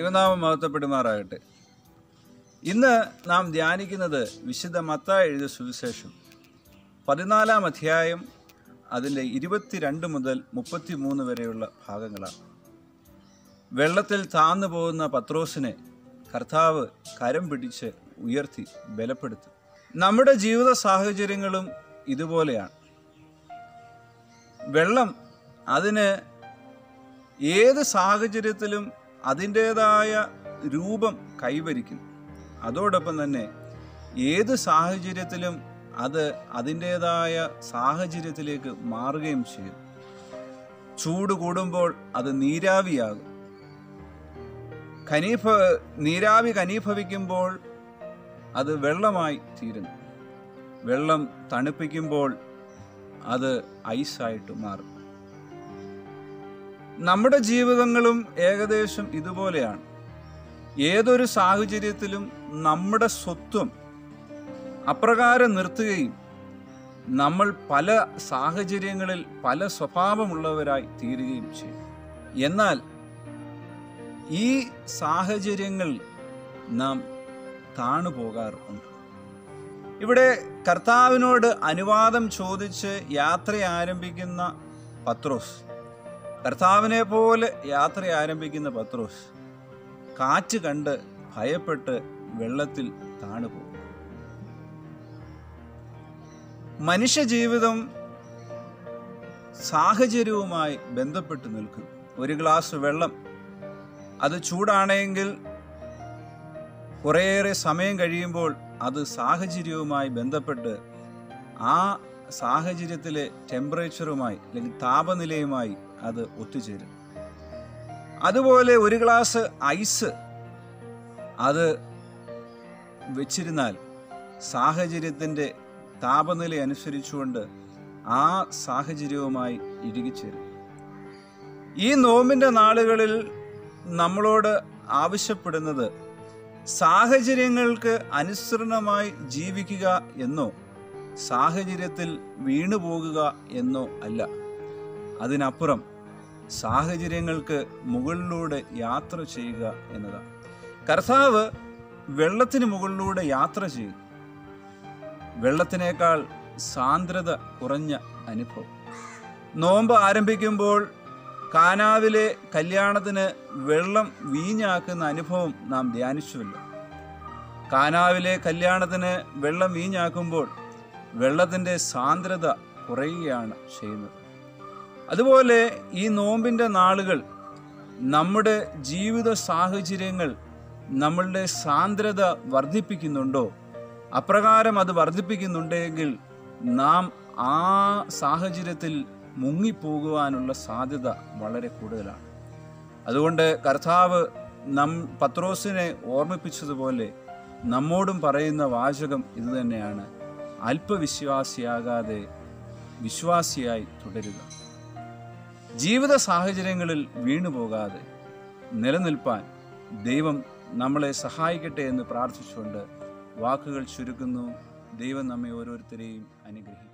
ദൈവനാമം മഹത്വപ്പെടുമാറാകട്ടെ ഇന്ന് നാം ധ്യാനിക്കുന്നത് വിശുദ്ധ മത്തായി എഴുതിയ സുവിശേഷം പതിനാലാം അധ്യായം അതിൻ്റെ ഇരുപത്തിരണ്ട് മുതൽ മുപ്പത്തിമൂന്ന് വരെയുള്ള ഭാഗങ്ങളാണ് വെള്ളത്തിൽ താന്നു പോകുന്ന പത്രോസിനെ കർത്താവ് കരം പിടിച്ച് ഉയർത്തി ബലപ്പെടുത്തും നമ്മുടെ ജീവിത സാഹചര്യങ്ങളും ഇതുപോലെയാണ് വെള്ളം അതിന് ഏത് സാഹചര്യത്തിലും അതിൻ്റേതായ രൂപം കൈവരിക്കും അതോടൊപ്പം തന്നെ ഏത് സാഹചര്യത്തിലും അത് അതിൻ്റേതായ സാഹചര്യത്തിലേക്ക് മാറുകയും ചെയ്യും ചൂട് കൂടുമ്പോൾ അത് നീരാവിയാകും ഖനീഫ നീരാവി ഖനീഭവിക്കുമ്പോൾ അത് വെള്ളമായി തീരുന്നു വെള്ളം തണുപ്പിക്കുമ്പോൾ അത് ഐസായിട്ട് മാറും നമ്മുടെ ജീവിതങ്ങളും ഏകദേശം ഇതുപോലെയാണ് ഏതൊരു സാഹചര്യത്തിലും നമ്മുടെ സ്വത്വം അപ്രകാരം നിർത്തുകയും നമ്മൾ പല സാഹചര്യങ്ങളിൽ പല സ്വഭാവമുള്ളവരായി തീരുകയും ചെയ്യും എന്നാൽ ഈ സാഹചര്യങ്ങൾ നാം താണു പോകാറുണ്ട് ഇവിടെ കർത്താവിനോട് അനുവാദം ചോദിച്ച് യാത്ര ആരംഭിക്കുന്ന പത്രോസ് കർത്താവിനെ പോലെ യാത്ര ആരംഭിക്കുന്ന പത്രോസ് കാറ്റ് കണ്ട് ഭയപ്പെട്ട് വെള്ളത്തിൽ താണുപോകും മനുഷ്യജീവിതം സാഹചര്യവുമായി ബന്ധപ്പെട്ട് നിൽക്കും ഒരു ഗ്ലാസ് വെള്ളം അത് ചൂടാണെങ്കിൽ കുറേയേറെ സമയം കഴിയുമ്പോൾ അത് സാഹചര്യവുമായി ബന്ധപ്പെട്ട് ആ സാഹചര്യത്തിലെ ടെമ്പറേച്ചറുമായി അല്ലെങ്കിൽ താപനിലയുമായി അത് ഒത്തുചേരും അതുപോലെ ഒരു ഗ്ലാസ് ഐസ് അത് വെച്ചിരുന്നാൽ സാഹചര്യത്തിൻ്റെ താപനില അനുസരിച്ചുകൊണ്ട് ആ സാഹചര്യവുമായി ഇഴുകിച്ചേരും ഈ നോമ്പിൻ്റെ നാളുകളിൽ നമ്മളോട് ആവശ്യപ്പെടുന്നത് സാഹചര്യങ്ങൾക്ക് അനുസരണമായി ജീവിക്കുക എന്നോ സാഹചര്യത്തിൽ വീണുപോകുക എന്നോ അല്ല അതിനപ്പുറം സാഹചര്യങ്ങൾക്ക് മുകളിലൂടെ യാത്ര ചെയ്യുക എന്നതാണ് കർത്താവ് വെള്ളത്തിന് മുകളിലൂടെ യാത്ര ചെയ്തു വെള്ളത്തിനേക്കാൾ സാന്ദ്രത കുറഞ്ഞ അനുഭവം നോമ്പ് ആരംഭിക്കുമ്പോൾ കാനാവിലെ കല്യാണത്തിന് വെള്ളം വീഞ്ഞാക്കുന്ന അനുഭവം നാം ധ്യാനിച്ചുവല്ലോ കാനാവിലെ കല്യാണത്തിന് വെള്ളം വീഞ്ഞാക്കുമ്പോൾ വെള്ളത്തിൻ്റെ സാന്ദ്രത കുറയുകയാണ് ചെയ്യുന്നത് അതുപോലെ ഈ നോമ്പിൻ്റെ നാളുകൾ നമ്മുടെ ജീവിത സാഹചര്യങ്ങൾ നമ്മളുടെ സാന്ദ്രത വർദ്ധിപ്പിക്കുന്നുണ്ടോ അപ്രകാരം അത് വർദ്ധിപ്പിക്കുന്നുണ്ടെങ്കിൽ നാം ആ സാഹചര്യത്തിൽ മുങ്ങിപ്പോകുവാനുള്ള സാധ്യത വളരെ കൂടുതലാണ് അതുകൊണ്ട് കർത്താവ് നം പത്രോസിനെ ഓർമ്മിപ്പിച്ചതുപോലെ നമ്മോടും പറയുന്ന വാചകം ഇതുതന്നെയാണ് അല്പവിശ്വാസിയാകാതെ വിശ്വാസിയായി തുടരുക ജീവിത സാഹചര്യങ്ങളിൽ വീണുപോകാതെ നിലനിൽപ്പാൻ ദൈവം നമ്മളെ സഹായിക്കട്ടെ എന്ന് പ്രാർത്ഥിച്ചുകൊണ്ട് വാക്കുകൾ ചുരുക്കുന്നു ദൈവം നമ്മെ ഓരോരുത്തരെയും അനുഗ്രഹിക്കും